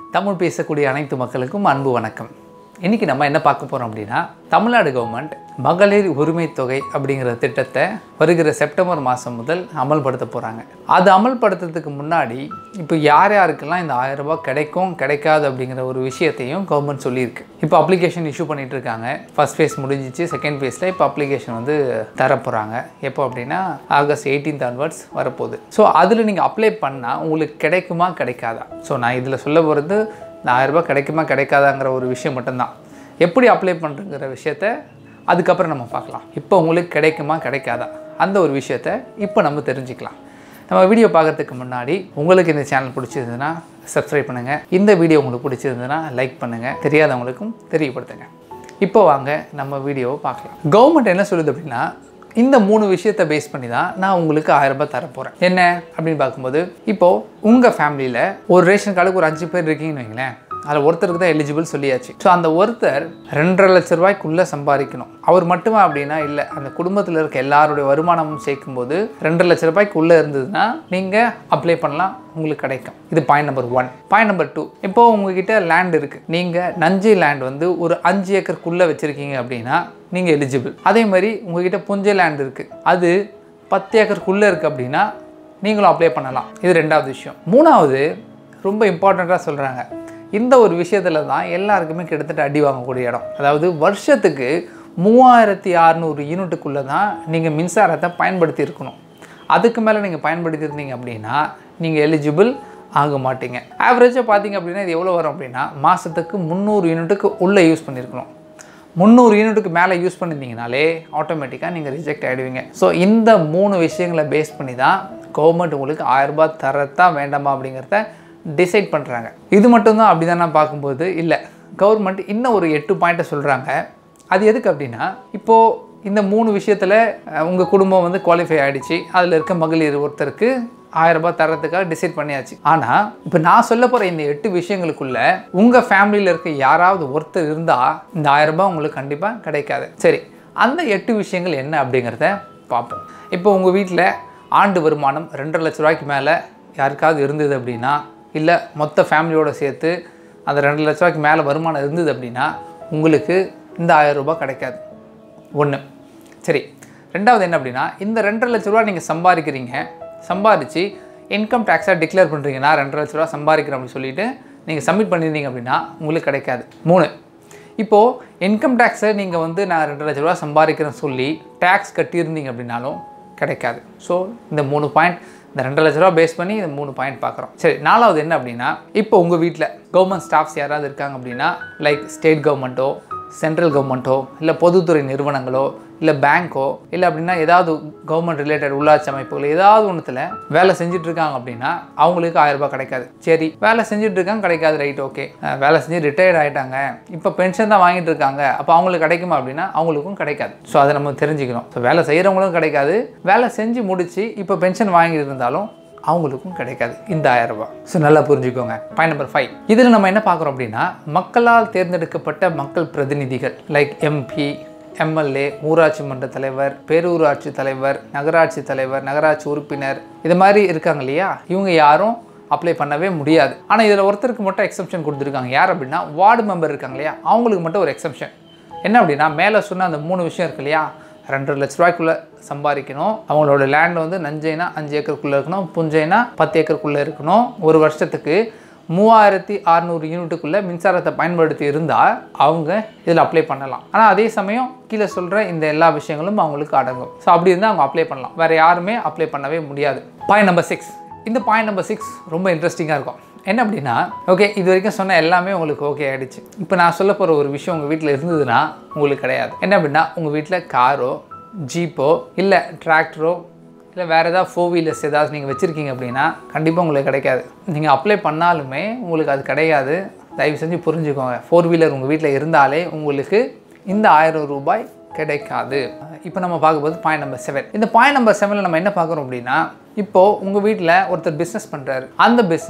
தமிழ் பேசக்கூடிய அனைத்து மக்களுக்கும் அன்பு வணக்கம் இன்றைக்கி நம்ம என்ன பார்க்க போகிறோம் அப்படின்னா தமிழ்நாடு கவர்மெண்ட் மகளிர் உரிமை தொகை அப்படிங்கிற திட்டத்தை வருகிற செப்டம்பர் மாதம் முதல் அமல்படுத்த போகிறாங்க அது அமல்படுத்துறதுக்கு முன்னாடி இப்போ யார் யாருக்கெல்லாம் இந்த ஆயிரம் ரூபாய் கிடைக்கும் கிடைக்காது அப்படிங்கிற ஒரு விஷயத்தையும் கவர்மெண்ட் சொல்லியிருக்கு இப்போ அப்ளிகேஷன் இஷ்யூ பண்ணிட்டு இருக்காங்க ஃபர்ஸ்ட் ஃபேஸ் முடிஞ்சிச்சு செகண்ட் ஃபேஸில் இப்போ அப்ளிகேஷன் வந்து தர போகிறாங்க எப்போ அப்படின்னா ஆகஸ்ட் எயிட்டீன்த் ஆன்வர்ட்ஸ் வரப்போகுது ஸோ அதில் நீங்கள் அப்ளை பண்ணால் உங்களுக்கு கிடைக்குமா கிடைக்காதா ஸோ நான் இதில் சொல்ல போகிறது இந்த ஆயிரம் ரூபாய் கிடைக்குமா கிடைக்காதாங்கிற ஒரு விஷயம் மட்டும்தான் எப்படி அப்ளை பண்ணுறங்கிற விஷயத்த அதுக்கப்புறம் நம்ம பார்க்கலாம் இப்போ உங்களுக்கு கிடைக்குமா கிடைக்காதா அந்த ஒரு விஷயத்த இப்போ நம்ம தெரிஞ்சுக்கலாம் நம்ம வீடியோ பார்க்கறதுக்கு முன்னாடி உங்களுக்கு இந்த சேனல் பிடிச்சிருந்ததுன்னா சப்ஸ்கிரைப் பண்ணுங்கள் இந்த வீடியோ உங்களுக்கு பிடிச்சிருந்ததுன்னா லைக் பண்ணுங்கள் தெரியாதவங்களுக்கும் தெரியப்படுத்துங்க இப்போ வாங்க நம்ம வீடியோவை பார்க்கலாம் கவர்மெண்ட் என்ன சொல்லுது அப்படின்னா இந்த மூணு விஷயத்தை பேஸ் பண்ணி தான் நான் உங்களுக்கு ஆயிரம் ரூபாய் தர போகிறேன் என்ன அப்படின்னு பார்க்கும்போது இப்போது உங்கள் ஃபேமிலியில் ஒரு ரேஷன் கார்டுக்கு ஒரு அஞ்சு பேர் இருக்கீங்கன்னு வைங்களேன் அதில் ஒருத்தருக்கு தான் எலிஜிபிள் சொல்லியாச்சு ஸோ அந்த ஒருத்தர் ரெண்டரை லட்ச ரூபாய்க்குள்ளே சம்பாதிக்கணும் அவர் மட்டுமா அப்படின்னா இல்லை அந்த குடும்பத்தில் இருக்க எல்லாருடைய வருமானமும் சேர்க்கும்போது ரெண்டரை லட்ச ரூபாய்க்குள்ளே இருந்ததுன்னா நீங்கள் அப்ளை பண்ணலாம் உங்களுக்கு கிடைக்கும் இது point number one point number two இப்போ உங்ககிட்ட லேண்ட் இருக்குது நீங்கள் நஞ்சை லேண்ட் வந்து ஒரு அஞ்சு ஏக்கருக்குள்ளே வச்சுருக்கீங்க அப்படின்னா நீங்கள் எலிஜிபிள் அதே மாதிரி உங்ககிட்ட புஞ்சை லேண்ட் இருக்குது அது பத்து ஏக்கருக்குள்ளே இருக்குது அப்படின்னா நீங்களும் அப்ளை பண்ணலாம் இது ரெண்டாவது விஷயம் மூணாவது ரொம்ப இம்பார்ட்டண்ட்டாக சொல்கிறாங்க இந்த ஒரு விஷயத்தில் தான் எல்லாருக்குமே கிட்டத்தட்ட அடி வாங்கக்கூடிய இடம் அதாவது வருஷத்துக்கு மூவாயிரத்தி அறநூறு யூனிட்டுக்குள்ளே தான் நீங்கள் மின்சாரத்தை பயன்படுத்தி இருக்கணும் அதுக்கு மேலே நீங்கள் பயன்படுத்தியிருந்தீங்க அப்படின்னா நீங்கள் எலிஜிபிள் ஆக மாட்டீங்க ஆவரேஜாக பார்த்தீங்க அப்படின்னா இது எவ்வளோ வரும் அப்படின்னா மாதத்துக்கு முந்நூறு யூனிட்டுக்கு உள்ளே யூஸ் பண்ணியிருக்கணும் முந்நூறு யூனிட்டுக்கு மேலே யூஸ் பண்ணியிருந்தீங்கனாலே ஆட்டோமேட்டிக்காக நீங்கள் ரிஜெக்ட் ஆகிடுவீங்க ஸோ இந்த மூணு விஷயங்களை பேஸ் பண்ணி தான் கவர்மெண்ட் உங்களுக்கு ஆயிரம் ரூபாய் தரத்தா வேண்டாமா அப்படிங்கிறத டிசைட் பண்ணுறாங்க இது மட்டும்தான் அப்படி தான் நான் பார்க்கும்போது இல்லை கவர்மெண்ட் இன்னும் ஒரு எட்டு பாயிண்ட்டை சொல்கிறாங்க அது எதுக்கு அப்படின்னா இப்போது இந்த மூணு விஷயத்தில் உங்கள் குடும்பம் வந்து குவாலிஃபை ஆகிடுச்சு அதில் இருக்க மகளிர் ஒருத்தருக்கு ஆயிரம் ரூபாய் தரத்துக்காக டிசைட் பண்ணியாச்சு ஆனால் இப்போ நான் சொல்ல போகிற இந்த எட்டு விஷயங்களுக்குள்ள உங்கள் ஃபேமிலியில் இருக்க யாராவது ஒருத்தர் இருந்தால் இந்த ஆயிரம் ரூபாய் உங்களுக்கு கண்டிப்பாக கிடைக்காது சரி அந்த எட்டு விஷயங்கள் என்ன அப்படிங்கிறத பார்ப்போம் இப்போ உங்கள் வீட்டில் ஆண்டு வருமானம் ரெண்டரை லட்ச ரூபாய்க்கு மேலே யாருக்காவது இருந்தது அப்படின்னா இல்லை மொத்த ஃபேமிலியோடு சேர்த்து அந்த ரெண்டு லட்ச ரூபாய்க்கு மேலே வருமானம் இருந்தது அப்படின்னா உங்களுக்கு இந்த ஆயிரம் ரூபாய் கிடைக்காது ஒன்று சரி ரெண்டாவது என்ன அப்படின்னா இந்த ரெண்டரை லட்ச ரூபா நீங்கள் சம்பாதிக்கிறீங்க சம்பாதிச்சு இன்கம் டேக்ஸாக டிக்ளேர் பண்ணுறீங்க நான் ரெண்டரை லட்ச ரூபா சம்பாதிக்கிறேன் அப்படின்னு சொல்லிட்டு நீங்கள் சப்மிட் பண்ணியிருந்தீங்க அப்படின்னா உங்களுக்கு கிடைக்காது மூணு இப்போது இன்கம் டேக்ஸை நீங்கள் வந்து நான் ரெண்டு லட்ச ரூபா சம்பாதிக்கிறேன்னு சொல்லி டேக்ஸ் கட்டியிருந்தீங்க அப்படின்னாலும் கிடைக்காது ஸோ இந்த மூணு பாயிண்ட் இந்த ரெண்டு லட்ச ரூபா பேஸ் பண்ணி இந்த மூணு பாயிண்ட் பார்க்குறோம் சரி நாலாவது என்ன அப்படின்னா இப்போ உங்கள் வீட்டில் கவர்மெண்ட் ஸ்டாஃப்ஸ் யாராவது இருக்காங்க அப்படின்னா லைக் ஸ்டேட் கவர்மெண்ட்டோ சென்ட்ரல் கவர்மெண்ட்டோ இல்லை பொதுத்துறை நிறுவனங்களோ இல்லை பேங்க்கோ இல்லை அப்படின்னா ஏதாவது கவர்மெண்ட் ரிலேட்டட் உள்ளாட்சி அமைப்புகள் ஏதாவது ஒன்றுத்தில் வேலை செஞ்சுட்டு இருக்காங்க அப்படின்னா அவங்களுக்கு ஆயிரம் ரூபாய் கிடைக்காது சரி வேலை செஞ்சுட்டு இருக்காங்க கிடைக்காது ரைட் ஓகே வேலை செஞ்சு ரிட்டையர்ட் ஆகிட்டாங்க இப்போ பென்ஷன் தான் வாங்கிட்டு இருக்காங்க அப்போ அவங்களுக்கு கிடைக்குமா அப்படின்னா அவங்களுக்கும் கிடைக்காது ஸோ அதை நம்ம தெரிஞ்சுக்கணும் ஸோ வேலை செய்கிறவங்களுக்கும் கிடைக்காது வேலை செஞ்சு முடிச்சு இப்போ பென்ஷன் வாங்கிட்டு இருந்தாலும் அவங்களுக்கும் கிடைக்காது இந்த ஆயிரம் ரூபாய் ஸோ நல்லா புரிஞ்சுக்கோங்க பாயிண்ட் நம்பர் ஃபைவ் இதில் நம்ம என்ன பார்க்குறோம் அப்படின்னா மக்களால் தேர்ந்தெடுக்கப்பட்ட மக்கள் பிரதிநிதிகள் லைக் எம்பி எம்எல்ஏ ஊராட்சி மன்ற தலைவர் பேரூராட்சி தலைவர் நகராட்சி தலைவர் நகராட்சி உறுப்பினர் இது மாதிரி இருக்காங்க இல்லையா இவங்க யாரும் அப்ளை பண்ணவே முடியாது ஆனால் இதில் ஒருத்தருக்கு மட்டும் எக்ஸப்ஷன் கொடுத்துருக்காங்க யார் அப்படின்னா வார்டு மெம்பர் இருக்காங்க இல்லையா அவங்களுக்கு மட்டும் ஒரு எக்ஸப்ஷன் என்ன அப்படின்னா மேலே சொன்ன அந்த மூணு விஷயம் இருக்கு இல்லையா ரெண்டரை லட்ச ரூபாய்க்குள்ளே சம்பாதிக்கணும் அவங்களோட லேண்ட் வந்து நஞ்சைனா அஞ்சு ஏக்கருக்குள்ளே இருக்கணும் புஞ்சைனா பத்து ஏக்கருக்குள்ளே இருக்கணும் ஒரு வருஷத்துக்கு மூவாயிரத்தி அறநூறு யூனிட்டுக்குள்ளே மின்சாரத்தை பயன்படுத்தி இருந்தால் அவங்க இதில் அப்ளை பண்ணலாம் ஆனால் அதே சமயம் கீழே சொல்கிற இந்த எல்லா விஷயங்களும் அவங்களுக்கு அடங்கும் ஸோ அப்படி இருந்தால் அவங்க அப்ளை பண்ணலாம் வேறு யாருமே அப்ளை பண்ணவே முடியாது பாயிண்ட் நம்பர் சிக்ஸ் இந்த பாயிண்ட் நம்பர் சிக்ஸ் ரொம்ப இன்ட்ரெஸ்டிங்காக இருக்கும் என்ன அப்படின்னா ஓகே இது வரைக்கும் சொன்ன எல்லாமே உங்களுக்கு ஓகே ஆகிடுச்சு இப்போ நான் சொல்ல போகிற ஒரு விஷயம் உங்கள் வீட்டில் இருந்ததுன்னா உங்களுக்கு கிடையாது என்ன அப்படின்னா உங்கள் வீட்டில் காரோ ஜீப்போ இல்லை டிராக்டரோ இல்லை வேறு ஏதாவது ஃபோர் வீலர்ஸ் ஏதாவது நீங்கள் வச்சுருக்கீங்க அப்படின்னா கண்டிப்பாக உங்களுக்கு கிடைக்காது நீங்கள் அப்ளை பண்ணாலுமே உங்களுக்கு அது கிடையாது தயவு செஞ்சு புரிஞ்சுக்கோங்க ஃபோர் வீலர் உங்கள் வீட்டில் இருந்தாலே உங்களுக்கு இந்த ஆயிரம் ரூபாய் கிடைக்காது இப்போ நம்ம பார்க்கும்போது பாயிண்ட் நம்பர் செவன் இந்த பாயிண்ட் நம்பர் செவனில் நம்ம என்ன பார்க்குறோம் அப்படின்னா இப்போது உங்கள் வீட்டில் ஒருத்தர் பிஸ்னஸ் பண்ணுறாரு அந்த பிஸ்னஸ்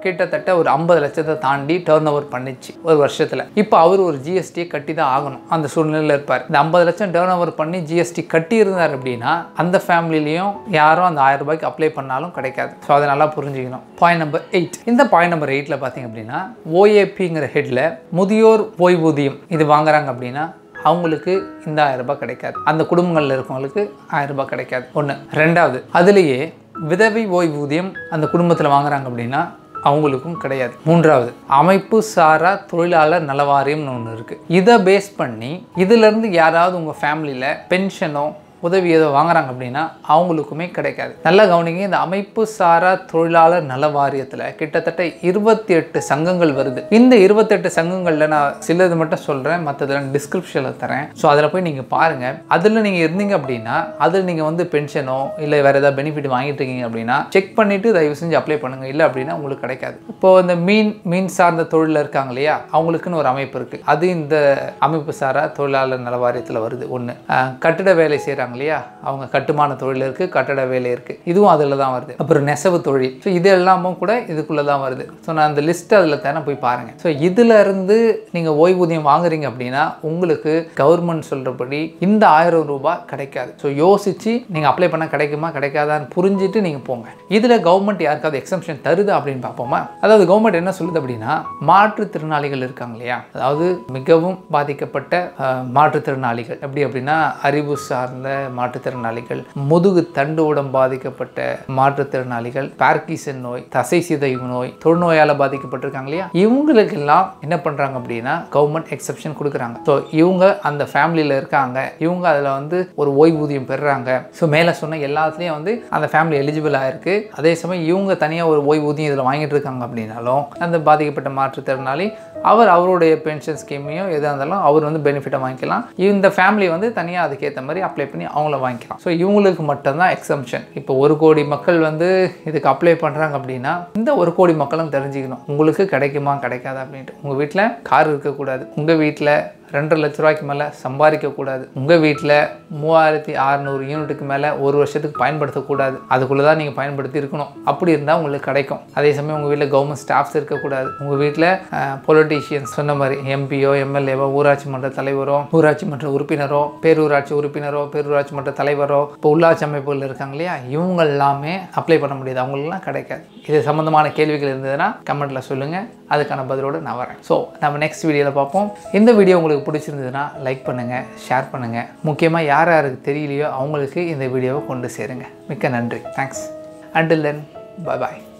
கிட்டத்தட்ட ஒரு ஐம்பது லட்சத்தை தாண்டி டேர்ன் ஓவர் பண்ணிச்சு ஒரு வருஷத்தில் இப்போ அவர் ஒரு ஜிஎஸ்டியை கட்டி தான் ஆகணும் அந்த சூழ்நிலையில் இருப்பார் இந்த ஐம்பது லட்சம் டேர்ன் ஓவர் பண்ணி ஜிஎஸ்டி கட்டி இருந்தார் அப்படின்னா அந்த ஃபேமிலிலையும் யாரும் அந்த ஆயிரம் ரூபாய்க்கு அப்ளை பண்ணாலும் கிடைக்காது ஸோ அதை நல்லா புரிஞ்சுக்கணும் பாயிண்ட் நம்பர் எயிட் இந்த பாயிண்ட் நம்பர் எயிட்டில் பார்த்தீங்க அப்படின்னா ஓஏபிங்கிற ஹெட்டில் முதியோர் ஓய்வூதியம் இது வாங்குறாங்க அப்படின்னா அவங்களுக்கு இந்த ஆயிரம் ரூபாய் கிடைக்காது அந்த குடும்பங்களில் இருக்கவங்களுக்கு ஆயிரம் ரூபாய் கிடைக்காது ஒன்று ரெண்டாவது அதுலேயே விதவை ஓய்வூதியம் அந்த குடும்பத்தில் வாங்குறாங்க அப்படின்னா அவங்களுக்கும் கிடையாது மூன்றாவது அமைப்பு சாரா தொழிலாளர் நல வாரியம்னு ஒன்று இருக்குது இதை பேஸ் பண்ணி இதுலேருந்து யாராவது உங்கள் ஃபேமிலியில் பென்ஷனோ உதவி ஏதோ வாங்குறாங்க அப்படின்னா அவங்களுக்குமே கிடைக்காது நல்லா கவனிங்க இந்த அமைப்பு சாரா தொழிலாளர் நல வாரியத்தில் கிட்டத்தட்ட இருபத்தி எட்டு சங்கங்கள் வருது இந்த இருபத்தெட்டு சங்கங்களில் நான் சிலது மட்டும் சொல்கிறேன் மற்றதெல்லாம் டிஸ்கிரிப்ஷனில் தரேன் ஸோ அதில் போய் நீங்கள் பாருங்கள் அதில் நீங்கள் இருந்தீங்க அப்படின்னா அதில் நீங்கள் வந்து பென்ஷனோ இல்லை வேறு ஏதாவது பெனிஃபிட் வாங்கிட்டு இருக்கீங்க அப்படின்னா செக் பண்ணிவிட்டு தயவு செஞ்சு அப்ளை பண்ணுங்கள் இல்லை அப்படின்னா உங்களுக்கு கிடைக்காது இப்போ இந்த மீன் மீன் சார்ந்த தொழிலில் இருக்காங்க இல்லையா அவங்களுக்குன்னு ஒரு அமைப்பு இருக்குது அது இந்த அமைப்பு சாரா தொழிலாளர் நல வாரியத்தில் வருது ஒன்று கட்டிட வேலை செய்கிறாங்க இல்லையா அவங்க கட்டுமான தொழில் இருக்குது கட்டட வேலை இருக்குது இதுவும் அதில் தான் வருது அப்புறம் நெசவு தொழில் ஸோ இது எல்லாமும் கூட இதுக்குள்ளே தான் வருது ஸோ நான் அந்த லிஸ்ட் அதில் தானே போய் பாருங்கள் ஸோ இதில் இருந்து நீங்கள் ஓய்வூதியம் வாங்குறீங்க அப்படின்னா உங்களுக்கு கவர்மெண்ட் சொல்கிறபடி இந்த ஆயிரம் ரூபாய் கிடைக்காது ஸோ யோசித்து நீங்கள் அப்ளை பண்ண கிடைக்குமா கிடைக்காதான்னு புரிஞ்சுட்டு நீங்கள் போங்க இதில் கவர்மெண்ட் யாருக்காவது எக்ஸம்ஷன் தருது அப்படின்னு பார்ப்போமா அதாவது கவர்மெண்ட் என்ன சொல்லுது அப்படின்னா மாற்றுத்திறனாளிகள் இருக்காங்க இல்லையா அதாவது மிகவும் பாதிக்கப்பட்ட அஹ், மாற்றுத்திறனாளிகள் எப்படி அப்படின்னா அறிவு சார்ந்த மாற்றுத்திறனாளிகள் முதுகு தண்டுவுடன் பாதிக்கப்பட்ட மாற்றுத்திறனாளிகள் பார்க்கிசன் நோய் தசை சிதைவு நோய் தொழுநோயால் பாதிக்கப்பட்டிருக்காங்க இல்லையா இவங்களுக்கெல்லாம் என்ன பண்ணுறாங்க அப்படின்னா கவர்மெண்ட் எக்ஸப்ஷன் கொடுக்குறாங்க ஸோ இவங்க அந்த ஃபேமிலியில் இருக்காங்க இவங்க அதில் வந்து ஒரு ஓய்வூதியம் பெறுறாங்க ஸோ மேலே சொன்ன எல்லாத்துலேயும் வந்து அந்த ஃபேமிலி எலிஜிபிள் ஆயிருக்கு அதே சமயம் இவங்க தனியாக ஒரு ஓய்வூதியம் இதில் வாங்கிட்டு இருக்காங்க அப்படின்னாலும் அந்த பாதிக்கப்பட்ட மாற்றுத்திறனாளி அவர் அவருடைய பென்ஷன் ஸ்கீமையும் எதாக இருந்தாலும் அவர் வந்து பெனிஃபிட்டை வாங்கிக்கலாம் இந்த ஃபேமிலி வந்து தனியாக அதுக்கேற்ற மாதிரி அப்ளை பண்ணி அவங்கள வாங்கிக்கலாம் ஸோ இவங்களுக்கு மட்டும்தான் எக்ஸம்ஷன் இப்போ ஒரு கோடி மக்கள் வந்து இதுக்கு அப்ளை பண்ணுறாங்க அப்படின்னா இந்த ஒரு கோடி மக்களும் தெரிஞ்சுக்கணும் உங்களுக்கு கிடைக்குமா கிடைக்காதா அப்படின்ட்டு உங்கள் வீட்டில் கார் இருக்கக்கூடாது உங்கள் வீட்டில் ரெண்டரை லட்ச ரூபாய்க்கு மேலே சம்பாதிக்கக்கூடாது உங்கள் வீட்டில் மூவாயிரத்தி அறநூறு யூனிட்டுக்கு மேலே ஒரு வருஷத்துக்கு பயன்படுத்தக்கூடாது அதுக்குள்ளே தான் நீங்கள் பயன்படுத்தி இருக்கணும் அப்படி இருந்தால் உங்களுக்கு கிடைக்கும் அதே சமயம் உங்கள் வீட்டில் கவர்மெண்ட் ஸ்டாஃப்ஸ் இருக்கக்கூடாது உங்கள் வீட்டில் பொலிட்டீஷியன்ஸ் சொன்ன மாதிரி எம்பியோ எம்எல்ஏவோ ஊராட்சி மன்ற தலைவரோ ஊராட்சி மன்ற உறுப்பினரோ பேரூராட்சி உறுப்பினரோ பேரூராட்சி மன்ற தலைவரோ இப்போ உள்ளாட்சி அமைப்புகள் இருக்காங்க இல்லையா இவங்க எல்லாமே அப்ளை பண்ண முடியாது அவங்களுக்குலாம் கிடைக்காது இது சம்மந்தமான கேள்விகள் இருந்ததுன்னா கமெண்ட்டில் சொல்லுங்கள் அதுக்கான பதிலோடு நான் வரேன் ஸோ நம்ம நெக்ஸ்ட் வீடியோவில் பார்ப்போம் இந்த வீடியோ உங்களுக்கு பிடிச்சிருந்ததுன்னா லைக் பண்ணுங்கள் ஷேர் பண்ணுங்கள் முக்கியமாக யார் யாருக்கு தெரியலையோ அவங்களுக்கு இந்த வீடியோவை கொண்டு சேருங்க மிக்க நன்றி தேங்க்ஸ் அண்டில் தென் பை பாய்